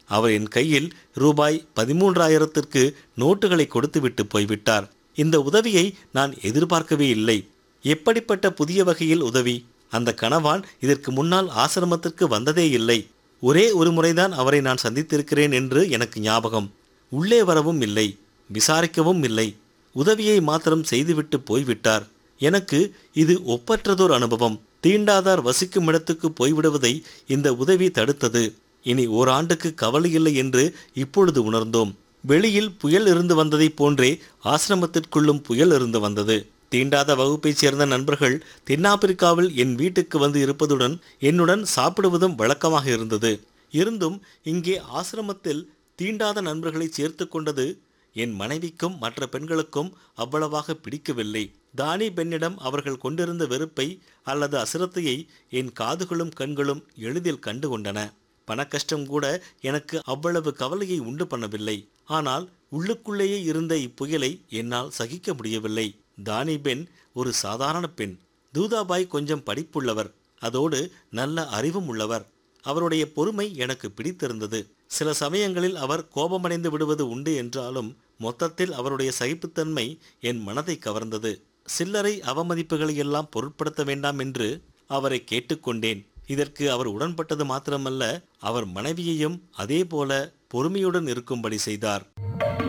அவர் என் கையில் ரூபாய் பதிமூன்றாயிரத்திற்கு நோட்டுகளை கொடுத்துவிட்டு போய்விட்டார் இந்த உதவியை நான் எதிர்பார்க்கவே இல்லை எப்படிப்பட்ட புதிய வகையில் உதவி அந்த கணவான் இதற்கு முன்னால் ஆசிரமத்திற்கு வந்ததே இல்லை ஒரே ஒரு முறைதான் அவரை நான் சந்தித்திருக்கிறேன் என்று எனக்கு ஞாபகம் உள்ளே வரவும் இல்லை விசாரிக்கவும் இல்லை உதவியை மாத்திரம் செய்துவிட்டு போய்விட்டார் எனக்கு இது ஒப்பற்றதொரு அனுபவம் தீண்டாதார் வசிக்கும் இடத்துக்கு போய்விடுவதை இந்த உதவி தடுத்தது இனி ஓராண்டுக்கு கவலை இல்லை என்று இப்பொழுது உணர்ந்தோம் வெளியில் புயல் இருந்து வந்ததைப் போன்றே ஆசிரமத்திற்குள்ளும் புயல் இருந்து வந்தது தீண்டாத வகுப்பைச் சேர்ந்த நண்பர்கள் தென்னாப்பிரிக்காவில் என் வீட்டுக்கு வந்து இருப்பதுடன் என்னுடன் சாப்பிடுவதும் வழக்கமாக இருந்தது இருந்தும் இங்கே ஆசிரமத்தில் தீண்டாத நண்பர்களை சேர்த்து கொண்டது என் மனைவிக்கும் மற்ற பெண்களுக்கும் அவ்வளவாக பிடிக்கவில்லை தானி பெண்ணிடம் அவர்கள் கொண்டிருந்த வெறுப்பை அல்லது அசிரத்தையை என் காதுகளும் கண்களும் எளிதில் கண்டு கொண்டன பணக்கஷ்டம் கூட எனக்கு அவ்வளவு கவலையை உண்டு பண்ணவில்லை ஆனால் உள்ளுக்குள்ளேயே இருந்த இப்புயலை என்னால் சகிக்க முடியவில்லை தானி பெண் ஒரு சாதாரண பெண் தூதாபாய் கொஞ்சம் படிப்புள்ளவர் அதோடு நல்ல அறிவும் உள்ளவர் அவருடைய பொறுமை எனக்கு பிடித்திருந்தது சில சமயங்களில் அவர் கோபமடைந்து விடுவது உண்டு என்றாலும் மொத்தத்தில் அவருடைய சகிப்புத்தன்மை என் மனதை கவர்ந்தது சில்லறை அவமதிப்புகளை எல்லாம் பொருட்படுத்த வேண்டாம் என்று அவரை கேட்டுக்கொண்டேன் இதற்கு அவர் உடன்பட்டது மாத்திரமல்ல அவர் மனைவியையும் அதே போல பொறுமையுடன் இருக்கும்படி செய்தார்